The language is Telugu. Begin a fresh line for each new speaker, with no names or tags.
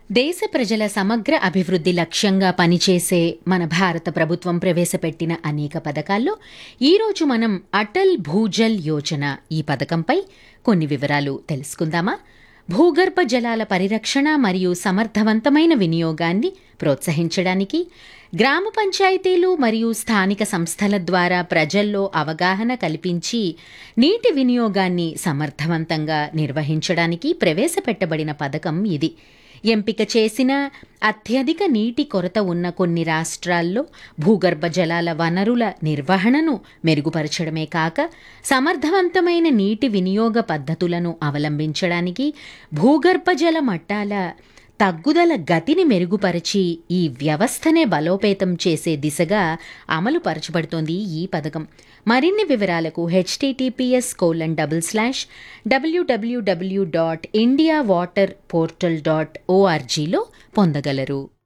దేశ ప్రజల సమగ్ర అభివృద్ధి లక్ష్యంగా పనిచేసే మన భారత ప్రభుత్వం ప్రవేశపెట్టిన అనేక పథకాల్లో ఈరోజు మనం అటల్ భూజల్ యోజన ఈ పథకంపై కొన్ని వివరాలు తెలుసుకుందామా భూగర్భ జలాల పరిరక్షణ మరియు సమర్థవంతమైన వినియోగాన్ని ప్రోత్సహించడానికి గ్రామ పంచాయతీలు మరియు స్థానిక సంస్థల ద్వారా ప్రజల్లో అవగాహన కల్పించి నీటి వినియోగాన్ని సమర్థవంతంగా నిర్వహించడానికి ప్రవేశపెట్టబడిన పథకం ఇది ఎంపిక చేసిన అత్యధిక నీటి కొరత ఉన్న కొన్ని రాష్ట్రాల్లో భూగర్భ జలాల వనరుల నిర్వహణను మెరుగుపరచడమే కాక సమర్థవంతమైన నీటి వినియోగ పద్ధతులను అవలంబించడానికి భూగర్భ జల మట్టాల తగ్గుదల గతిని మెరుగుపరిచి ఈ వ్యవస్థనే బలోపేతం చేసే దిశగా అమలు పరచబడుతోంది ఈ పథకం మరిన్ని వివరాలకు HTTPS colon double slash WWW dot India water portal dot ఓఆర్జీలో పొందగలరు